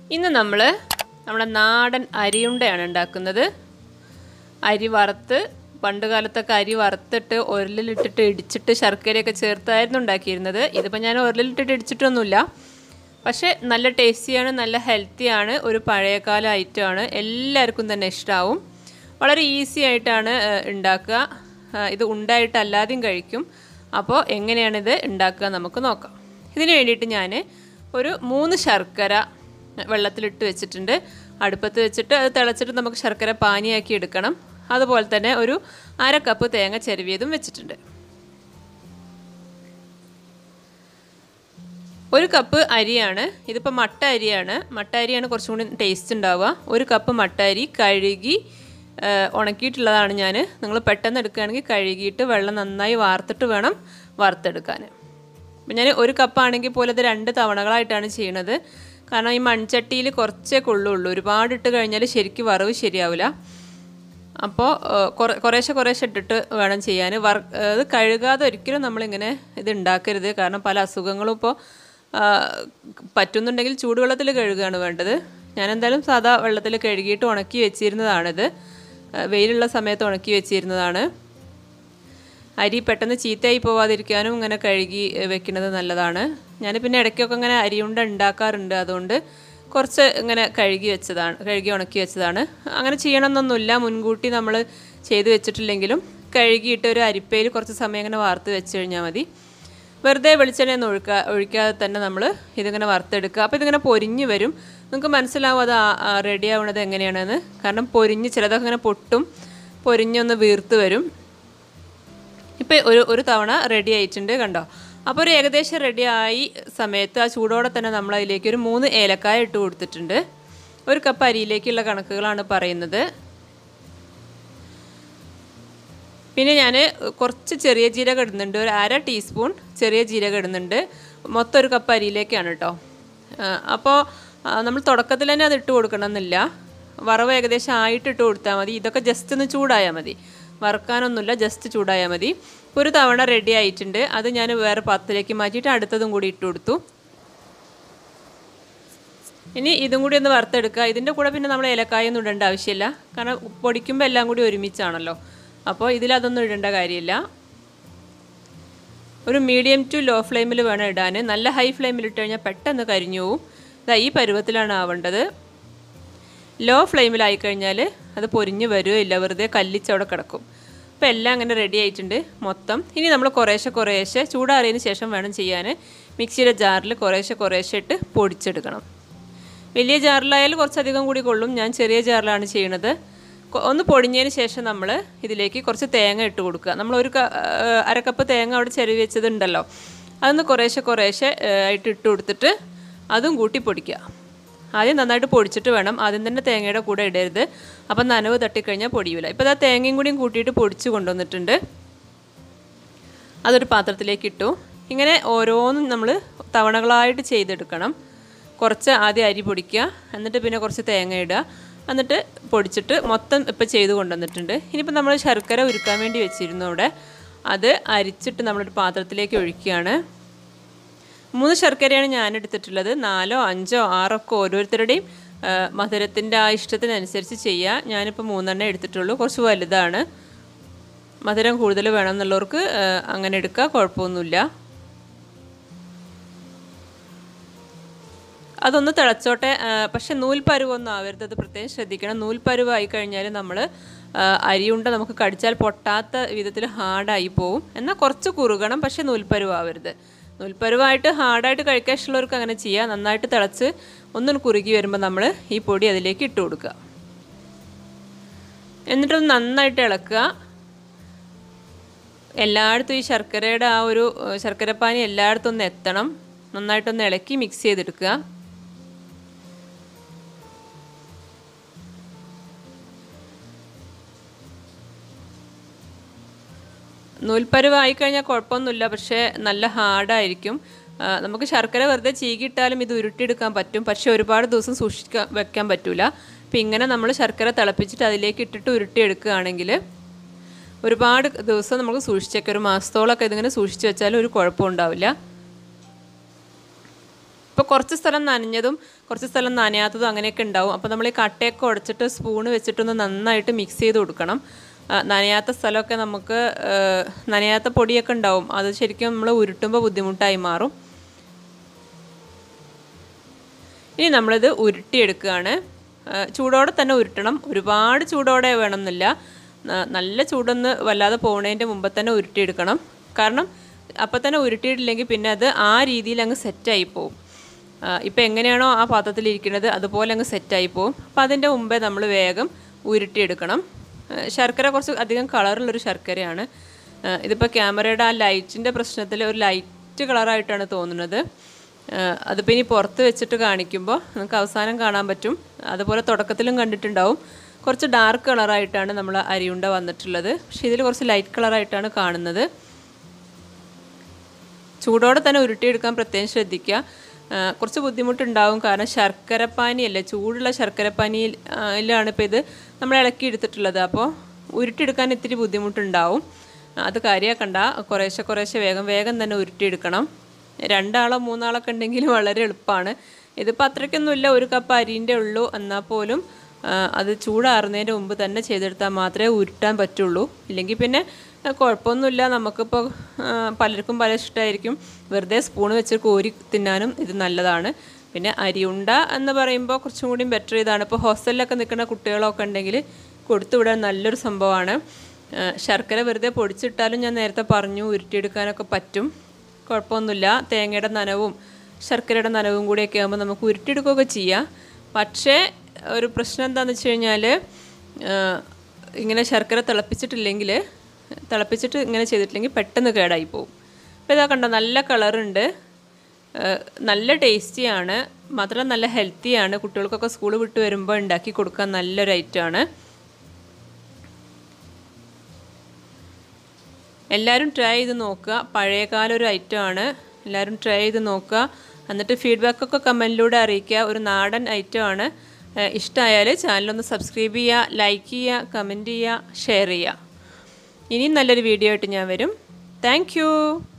ഇന്ന് നമ്മൾ നമ്മുടെ നാടൻ അരിയുണ്ടയാണ് ഉണ്ടാക്കുന്നത് അരി വറുത്ത് പണ്ട് കാലത്തൊക്കെ അരി വറുത്തിട്ട് ഉരലിലിട്ടിട്ട് ഇടിച്ചിട്ട് ശർക്കരയൊക്കെ ചേർത്തായിരുന്നു ഉണ്ടാക്കിയിരുന്നത് ഇതിപ്പോൾ ഞാൻ ഉരലിലിട്ടിട്ട് ഇടിച്ചിട്ടൊന്നുമില്ല പക്ഷേ നല്ല ടേസ്റ്റിയാണ് നല്ല ഹെൽത്തിയാണ് ഒരു പഴയകാല ഐറ്റമാണ് എല്ലാവർക്കും തന്നെ ഇഷ്ടമാവും വളരെ ഈസി ആയിട്ടാണ് ഏഹ്, ഉണ്ടാക്കുക ഏഹ്, ഇത് ഉണ്ടായിട്ട് അല്ലാതെയും കഴിക്കും അപ്പോൾ എങ്ങനെയാണിത് ഉണ്ടാക്കുക നമുക്ക് നോക്കാം ഇതിന് വേണ്ടിയിട്ട് ഞാൻ ഒരു മൂന്ന് ശർക്കര വെള്ളത്തിലിട്ട് വെച്ചിട്ടുണ്ട് അടുപ്പത്ത് വെച്ചിട്ട് അത് തിളച്ചിട്ട് നമുക്ക് ശർക്കര പാനിയാക്കി എടുക്കണം അതുപോലെ തന്നെ ഒരു അര കപ്പ് തേങ്ങ ചെരുവിയതും വെച്ചിട്ടുണ്ട് ഒരു കപ്പ് അരിയാണ് ഇതിപ്പോൾ മട്ട അരിയാണ് മട്ട അരിയാണ് കുറച്ചും കൂടി ടേസ്റ്റ് ഉണ്ടാവുക ഒരു കപ്പ് മട്ട അരി കഴുകി ആ, ഉണക്കിയിട്ടുള്ളതാണ് ഞാൻ നിങ്ങൾ പെട്ടെന്ന് എടുക്കുകയാണെങ്കിൽ കഴുകിയിട്ട് വെള്ളം നന്നായി വാർത്തിട്ട് വേണം വറുത്തെടുക്കാൻ അപ്പം ഞാൻ ഒരു കപ്പാണെങ്കിൽ പോലും അത് രണ്ട് തവണകളായിട്ടാണ് ചെയ്യണത് കാരണം ഈ മൺചട്ടിയിൽ കുറച്ചേ കൊള്ളുള്ളൂ ഒരുപാട് ഇട്ട് കഴിഞ്ഞാൽ ശരിക്കും വറവ് ശരിയാവില്ല അപ്പോൾ കുറേശ്ശെ കുറേശ്ശെ ഇട്ടിട്ട് വേണം ചെയ്യാൻ വർ അത് കഴുകാതെ ഒരിക്കലും നമ്മളിങ്ങനെ ഇത് ഉണ്ടാക്കരുത് കാരണം പല അസുഖങ്ങളും ഇപ്പോൾ പറ്റുന്നുണ്ടെങ്കിൽ ചൂടുവെള്ളത്തിൽ കഴുകുകയാണ് വേണ്ടത് ഞാൻ എന്തായാലും സാധാ വെള്ളത്തിൽ കഴുകിയിട്ട് ഉണക്കി വെച്ചിരുന്നതാണിത് ആ, വെയിലുള്ള സമയത്ത് ഉണക്കി വെച്ചിരുന്നതാണ് അരി പെട്ടെന്ന് ചീത്തയായി പോവാതിരിക്കാനും ഇങ്ങനെ കഴുകി എഹ്, വെക്കുന്നത് നല്ലതാണ് ഞാൻ പിന്നെ ഇടയ്ക്കൊക്കെ ഇങ്ങനെ അരിയുണ്ട ഉണ്ടാക്കാറുണ്ട് അതുകൊണ്ട് കുറച്ച് ഇങ്ങനെ കഴുകി വെച്ചതാണ് കഴുകി ഉണക്കി വെച്ചതാണ് അങ്ങനെ ചെയ്യണമെന്നൊന്നുമില്ല മുൻകൂട്ടി നമ്മൾ ചെയ്ത് വെച്ചിട്ടില്ലെങ്കിലും കഴുകിയിട്ട് ഒരു അരിപ്പയിൽ കുറച്ച് സമയം ഇങ്ങനെ വാർത്ത് വെച്ച് കഴിഞ്ഞാൽ മതി വെറുതെ വെളിച്ചെണ്ണയൊന്നും ഒഴുക്കാ ഒഴിക്കാതെ തന്നെ നമ്മൾ ഇതിങ്ങനെ വറുത്തെടുക്കുക അപ്പോൾ ഇതിങ്ങനെ പൊരിഞ്ഞ് വരും നിങ്ങൾക്ക് മനസ്സിലാവും അത് റെഡി ആവുന്നത് എങ്ങനെയാണെന്ന് കാരണം പൊരിഞ്ഞ് ചിലതൊക്കെ ഇങ്ങനെ പൊട്ടും പൊരിഞ്ഞൊന്ന് വീർത്ത് വരും ഇപ്പം ഒരു ഒരു തവണ റെഡി ആയിട്ടുണ്ട് കണ്ടോ അപ്പോൾ ഒരു ഏകദേശം റെഡി ആയി സമയത്ത് ആ ചൂടോടെ തന്നെ നമ്മൾ അതിലേക്ക് ഒരു മൂന്ന് ഏലക്കായ ഇട്ട് കൊടുത്തിട്ടുണ്ട് ഒരു കപ്പ് അരിയിലേക്കുള്ള കണക്കുകളാണ് പറയുന്നത് പിന്നെ ഞാൻ കുറച്ച് ചെറിയ ജീരകം ഇടുന്നുണ്ട് ഒരു അര ടീസ്പൂൺ ചെറിയ ജീരകം ഇടുന്നുണ്ട് മൊത്തം ഒരു കപ്പ് അരിയിലേക്കാണ് കേട്ടോ അപ്പോൾ നമ്മൾ തുടക്കത്തിൽ തന്നെ അത് ഇട്ട് കൊടുക്കണമെന്നില്ല വറവ് ഏകദേശം ആയിട്ട് ഇട്ട് കൊടുത്താൽ മതി ഇതൊക്കെ ജസ്റ്റ് ഒന്ന് ചൂടായാൽ മതി വറുക്കാനൊന്നുമില്ല ജസ്റ്റ് ചൂടായാൽ മതി ഒരു തവണ റെഡി ആയിട്ടുണ്ട് അത് ഞാൻ വേറെ പാത്രത്തിലേക്ക് മാറ്റിയിട്ട് അടുത്തതും കൂടി ഇട്ട് കൊടുത്തു ഇനി ഇതും കൂടി ഒന്ന് വറുത്തെടുക്കുക ഇതിൻ്റെ കൂടെ പിന്നെ നമ്മൾ ഏലക്കായൊന്നും ഇടേണ്ട ആവശ്യമില്ല കാരണം പൊടിക്കുമ്പോൾ എല്ലാം കൂടി ഒരുമിച്ചാണല്ലോ അപ്പോൾ ഇതിലതൊന്നും ഇടേണ്ട കാര്യമില്ല ഒരു മീഡിയം ടു ലോ ഫ്ലെയിമിൽ വേണം ഇടാൻ നല്ല ഹൈ ഫ്ലെയിമിൽ ഇട്ട് കഴിഞ്ഞാൽ പെട്ടെന്ന് കരിഞ്ഞു പോവും ഇതാ ഈ പരുവത്തിലാണ് ആവേണ്ടത് ലോ ഫ്ലെയിമിലായി കഴിഞ്ഞാൽ അത് പൊരിഞ്ഞ് വരുകയില്ല വെറുതെ കല്ലിച്ചവിടെ കിടക്കും അപ്പോൾ എല്ലാം അങ്ങനെ റെഡി ആയിട്ടുണ്ട് മൊത്തം ഇനി നമ്മൾ കുറേശ്ശെ കുറേശ്ശെ ചൂടാറിയതിന് ശേഷം വേണം ചെയ്യാൻ മിക്സിയുടെ ജാറിൽ കുറേശ്ശെ കുറേശ്ശെ ഇട്ട് പൊടിച്ചെടുക്കണം വലിയ ജാറിലായാലും കുറച്ചധികം കൂടി കൊള്ളും ഞാൻ ചെറിയ ജാറിലാണ് ചെയ്യണത് കൊ- ഒന്ന് പൊടിഞ്ഞതിന് ശേഷം നമ്മൾ ഇതിലേക്ക് കുറച്ച് തേങ്ങ ഇട്ട് കൊടുക്കുക നമ്മൾ ഒരു ക- ആ, അരക്കപ്പ് തേങ്ങ അവിടെ ചെരുവി വെച്ചതുണ്ടല്ലോ അതൊന്ന് കുറേശ്ശെ കുറേശ്ശെ ആ, ആയിട്ട് ഇട്ട് കൊടുത്തിട്ട് അതും കൂട്ടി പൊടിക്കുക ആദ്യം നന്നായിട്ട് പൊടിച്ചിട്ട് വേണം ആദ്യം തന്നെ തേങ്ങയുടെ കൂടെ ഇടരുത് അപ്പം നനവ് തട്ടിക്കഴിഞ്ഞാൽ പൊടിയില്ല ഇപ്പോൾ ആ തേങ്ങയും കൂടിയും കൂട്ടിയിട്ട് പൊടിച്ച് കൊണ്ടുവന്നിട്ടുണ്ട് അതൊരു പാത്രത്തിലേക്ക് ഇട്ടു ഇങ്ങനെ ഓരോന്നും നമ്മൾ തവണകളായിട്ട് ചെയ്തെടുക്കണം കുറച്ച് ആദ്യം അരി പൊടിക്കുക എന്നിട്ട് പിന്നെ കുറച്ച് തേങ്ങ ഇടുക എന്നിട്ട് പൊടിച്ചിട്ട് മൊത്തം ഇപ്പം ചെയ്ത് കൊണ്ടുവന്നിട്ടുണ്ട് ഇനിയിപ്പോൾ നമ്മൾ ശർക്കര ഉരുക്കാൻ വേണ്ടി വെച്ചിരുന്നു അവിടെ അത് അരിച്ചിട്ട് നമ്മളൊരു പാത്രത്തിലേക്ക് ഒഴിക്കുകയാണ് മൂന്ന് ശർക്കരയാണ് ഞാൻ എടുത്തിട്ടുള്ളത് നാലോ അഞ്ചോ ആറോ ഒക്കെ ഓരോരുത്തരുടെയും ആ, മധുരത്തിൻ്റെ ആ ഇഷ്ടത്തിനനുസരിച്ച് ചെയ്യുക ഞാനിപ്പോൾ മൂന്നെണ്ണം എടുത്തിട്ടുള്ളൂ കുറച്ച് വലുതാണ് മധുരം കൂടുതൽ വേണം എന്നുള്ളവർക്ക് ആ, അങ്ങനെ എടുക്കുക കുഴപ്പമൊന്നുമില്ല അതൊന്ന് തിളച്ചോട്ടെ ആ, പക്ഷെ നൂൽപ്പരുവൊന്നും ആവരുത് അത് പ്രത്യേകം ശ്രദ്ധിക്കണം നൂൽപ്പരുവായി കഴിഞ്ഞാൽ നമ്മൾ അരിയുണ്ട നമുക്ക് കടിച്ചാൽ പൊട്ടാത്ത വിധത്തിൽ ഹാർഡായി പോവും എന്നാൽ കുറച്ച് കുറുകണം പക്ഷെ നൂൽപ്പരുവാവരുത് നൂൽപ്പരുവായിട്ട് ഹാർഡായിട്ട് കഴിക്കാൻ ഇഷ്ടമുള്ളവർക്ക് അങ്ങനെ ചെയ്യാം നന്നായിട്ട് തിളച്ച് ഒന്നും കുറുകി വരുമ്പോൾ നമ്മൾ ഈ പൊടി അതിലേക്ക് ഇട്ട് കൊടുക്കുക എന്നിട്ടൊന്ന് നന്നായിട്ട് ഇളക്കുക എല്ലായിടത്തും ഈ ശർക്കരയുടെ ആ ഒരു ഏഹ്, ശർക്കരപ്പാനി എല്ലായിടത്തും ഒന്ന് എത്തണം നന്നായിട്ടൊന്ന് ഇളക്കി മിക്സ് ചെയ്തെടുക്കുക നൂൽപ്പരുവായി കഴിഞ്ഞാൽ കുഴപ്പമൊന്നുമില്ല പക്ഷേ നല്ല ഹാർഡായിരിക്കും ആ, നമുക്ക് ശർക്കര വെറുതെ ചീകിയിട്ടാലും ഇത് ഉരുട്ടിയെടുക്കാൻ പറ്റും പക്ഷേ ഒരുപാട് ദിവസം സൂക്ഷിക്കാൻ വെക്കാൻ പറ്റില്ല അപ്പം ഇങ്ങനെ നമ്മൾ ശർക്കര തിളപ്പിച്ചിട്ട് അതിലേക്ക് ഇട്ടിട്ട് ഉരുട്ടിയെടുക്കുകയാണെങ്കിൽ ഒരുപാട് ദിവസം നമുക്ക് സൂക്ഷിച്ചേക്കാം ഒരു മാസത്തോളമൊക്കെ ഇതിങ്ങനെ സൂക്ഷിച്ച് വെച്ചാലും ഒരു കുഴപ്പവും ഉണ്ടാവില്ല ഇപ്പോൾ അപ്പോൾ കുറച്ച് സ്ഥലം നനഞ്ഞതും കുറച്ച് സ്ഥലം നനയാത്തതും അങ്ങനെയൊക്കെ ഉണ്ടാവും അപ്പോൾ നമ്മൾ ഈ കട്ടയൊക്കെ ഉടച്ചിട്ട് സ്പൂണ് വെച്ചിട്ടൊന്ന് നന്നായിട്ട് മിക്സ് ചെയ്ത് കൊടുക്കണം ആ, നനയാത്ത സ്ഥലമൊക്കെ നമുക്ക് ആ, നനയാത്ത പൊടിയൊക്കെ ഉണ്ടാവും അത് ശരിക്കും നമ്മൾ ഉരുട്ടുമ്പോൾ ബുദ്ധിമുട്ടായി മാറും ഇനി നമ്മളിത് ഉരുട്ടിയെടുക്കുകയാണ് ആ, ചൂടോടെ തന്നെ ഉരുട്ടണം ഒരുപാട് ചൂടോടെ വേണമെന്നില്ല ന- നല്ല ചൂടൊന്ന് വല്ലാതെ പോണതിൻ്റെ മുമ്പ് തന്നെ ഉരുട്ടിയെടുക്കണം കാരണം അപ്പം തന്നെ ഉരുട്ടിയിട്ടില്ലെങ്കിൽ പിന്നെ അത് ആ രീതിയിൽ അങ്ങ് സെറ്റായി പോവും ഇപ്പം എങ്ങനെയാണോ ആ പാത്രത്തിലിരിക്കുന്നത് അതുപോലെ അങ്ങ് സെറ്റായി പോവും അപ്പം അതിൻ്റെ മുമ്പേ നമ്മൾ വേഗം ഉരുട്ടിയെടുക്കണം ആ, ശർക്കര കുറച്ച് അധികം കളറുള്ളൊരു ശർക്കരയാണ് ആ, ഇതിപ്പോൾ ക്യാമറയുടെ ആ ലൈറ്റിൻ്റെ പ്രശ്നത്തിൽ ഒരു ലൈറ്റ് കളറായിട്ടാണ് തോന്നുന്നത് ആഹ് അതിപ്പോൾ ഇനി പുറത്ത് വെച്ചിട്ട് കാണിക്കുമ്പോൾ നമുക്ക് അവസാനം കാണാൻ പറ്റും അതുപോലെ തുടക്കത്തിലും കണ്ടിട്ടുണ്ടാവും കുറച്ച് ഡാർക്ക് കളറായിട്ടാണ് നമ്മൾ അരിയുണ്ട വന്നിട്ടുള്ളത് പക്ഷേ ഇതിൽ കുറച്ച് ലൈറ്റ് കളറായിട്ടാണ് കാണുന്നത് ചൂടോടെ തന്നെ ഉരുട്ടിയെടുക്കാൻ പ്രത്യേകം ശ്രദ്ധിക്കുക ആ, കുറച്ച് ബുദ്ധിമുട്ടുണ്ടാവും കാരണം ശർക്കരപ്പാനിയല്ലേ ചൂടുള്ള ശർക്കരപ്പാനിയിലാണ് ഇപ്പോൾ ഇത് നമ്മൾ ഇളക്കി എടുത്തിട്ടുള്ളത് അപ്പോൾ ഉരുട്ടിയെടുക്കാൻ ഇത്തിരി ബുദ്ധിമുട്ടുണ്ടാവും അത് കാര്യമാക്കണ്ട കുറേശ്ശെ കുറേശ്ശെ വേഗം വേഗം തന്നെ ഉരുട്ടിയെടുക്കണം രണ്ടാളോ മൂന്നാളൊക്കെ ഉണ്ടെങ്കിൽ വളരെ എളുപ്പമാണ് ഇതിപ്പോൾ അത്രയ്ക്കൊന്നുമില്ല ഒരു കപ്പ് അരിൻ്റെ ഉള്ളൂ എന്നാൽ പോലും ആ, അത് ചൂടാറുന്നതിന് മുമ്പ് തന്നെ ചെയ്തെടുത്താൽ മാത്രമേ ഉരുട്ടാൻ പറ്റുള്ളൂ ഇല്ലെങ്കിൽ പിന്നെ ആ, കുഴപ്പമൊന്നുമില്ല നമുക്കിപ്പോൾ ആ, പലർക്കും പല ഇഷ്ടമായിരിക്കും വെറുതെ സ്പൂൺ വെച്ച് കോരി തിന്നാനും ഇത് നല്ലതാണ് പിന്നെ അരിയുണ്ട എന്ന് പറയുമ്പോൾ കുറച്ചും കൂടി ബെറ്റർ ഇതാണ് ഇപ്പോൾ ഹോസ്റ്റലിലൊക്കെ നിൽക്കുന്ന കുട്ടികളൊക്കെ ഉണ്ടെങ്കിൽ കൊടുത്തുവിടാൻ നല്ലൊരു സംഭവമാണ് ആ, ശർക്കര വെറുതെ പൊടിച്ചിട്ടാലും ഞാൻ നേരത്തെ പറഞ്ഞു ഉരുട്ടിയെടുക്കാനൊക്കെ പറ്റും കുഴപ്പമൊന്നുമില്ല തേങ്ങയുടെ നനവും ശർക്കരയുടെ നനവും കൂടിയൊക്കെ ആകുമ്പോൾ നമുക്ക് ഉരുട്ടിയെടുക്കുകയൊക്കെ ചെയ്യാം പക്ഷേ ഒരു പ്രശ്നം എന്താണെന്ന് വെച്ച് കഴിഞ്ഞാൽ ഇങ്ങനെ ശർക്കര തിളപ്പിച്ചിട്ടില്ലെങ്കിൽ തിളപ്പിച്ചിട്ട് ഇങ്ങനെ ചെയ്തിട്ടില്ലെങ്കിൽ പെട്ടെന്ന് കേടായി പോകും അപ്പോൾ ഇതാ കണ്ടോ നല്ല കളറുണ്ട് നല്ല ടേസ്റ്റിയാണ് മാത്രമല്ല നല്ല ഹെൽത്തിയാണ് കുട്ടികൾക്കൊക്കെ സ്കൂൾ വിട്ട് വരുമ്പോൾ ഉണ്ടാക്കി കൊടുക്കാൻ നല്ലൊരു ഐറ്റമാണ് എല്ലാവരും ട്രൈ ചെയ്ത് നോക്കുക പഴയകാല ഒരു ഐറ്റമാണ് എല്ലാവരും ട്രൈ ചെയ്ത് നോക്കുക എന്നിട്ട് ഫീഡ്ബാക്കൊക്കെ കമൻറ്റിലൂടെ അറിയിക്കുക ഒരു നാടൻ ഐറ്റമാണ് ഇഷ്ടമായാൽ ചാനലൊന്ന് സബ്സ്ക്രൈബ് ചെയ്യുക ലൈക്ക് ചെയ്യുക കമൻറ്റ് ചെയ്യുക ഷെയർ ചെയ്യുക ഇനിയും നല്ലൊരു വീഡിയോ ആയിട്ട് ഞാൻ വരും താങ്ക്